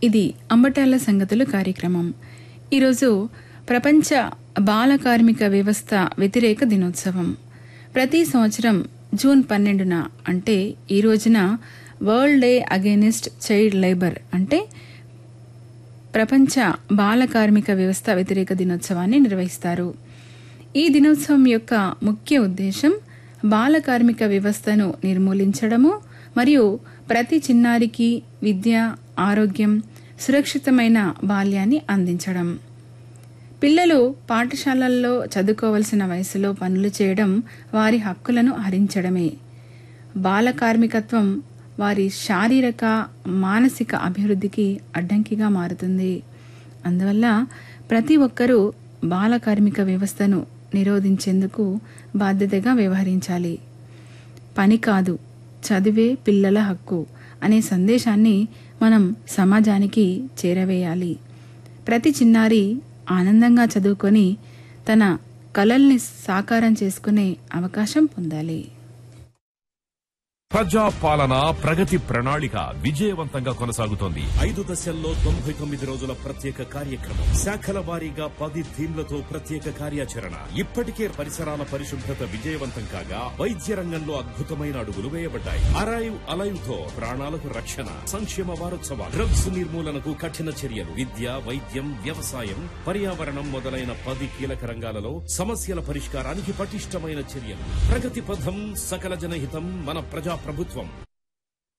ఇది అంబటాల సంగతులు కార్యక్రమం ఈరోజు ప్రపంచ బాల కార్మిక వ్యవస్థ వ్యతిరేక దినోత్సవం ప్రతి సంవత్సరం జూన్ పన్నెండున అంటే ఈ రోజున world day against child labour అంటే ప్రపంచ బాల కార్మిక వ్యవస్థ వ్యతిరేక దినోత్సవాన్ని నిర్వహిస్తారు ఈ దినోత్సవం యొక్క ముఖ్య ఉద్దేశం బాల కార్మిక వ్యవస్థను నిర్మూలించడము మరియు ప్రతి చిన్నారికి విద్య ఆరోగ్యం సురక్షితమైన బాల్యాన్ని అందించడం పిల్లలు పాఠశాలల్లో చదువుకోవలసిన వయసులో పనులు చేయడం వారి హక్కులను హరించడమే బాల కార్మికత్వం వారి శారీరక మానసిక అభివృద్ధికి అడ్డంకిగా మారుతుంది అందువల్ల ప్రతి ఒక్కరూ బాల కార్మిక వ్యవస్థను నిరోధించేందుకు బాధ్యతగా వ్యవహరించాలి పని కాదు చదివే పిల్లల హక్కు అనే సందేశాన్ని మనం సమాజానికి చేరవేయాలి ప్రతి చిన్నారి ఆనందంగా చదువుకొని తన కలల్ని సాకారం చేసుకునే అవకాశం పొందాలి ప్రజా పాలన ప్రగతి ప్రణాళిక విజయవంతంగా కొనసాగుతోంది ఐదు దశల్లో తొంభై తొమ్మిది రోజుల ప్రత్యేక కార్యక్రమం శాఖల వారీగా పది థీమ్లతో ప్రత్యేక కార్యాచరణ ఇప్పటికే పరిసరాల పరిశుభ్రత విజయవంతం కాగా వైద్య రంగంలో అద్భుతమైన అడుగులు వేయబడ్డాయి అరైవ్ అలైవ్ తో ప్రాణాలకు రక్షణ సంక్షేమ వారోత్సవాలు డ్రగ్స్ నిర్మూలనకు కఠిన చర్యలు విద్య వైద్యం వ్యవసాయం పర్యావరణం మొదలైన పది కీలక రంగాలలో సమస్యల పరిష్కారానికి పటిష్టమైన చర్యలు ప్రగతి పథం సకల జనహితం మన ప్రజా ప్రభుత్వం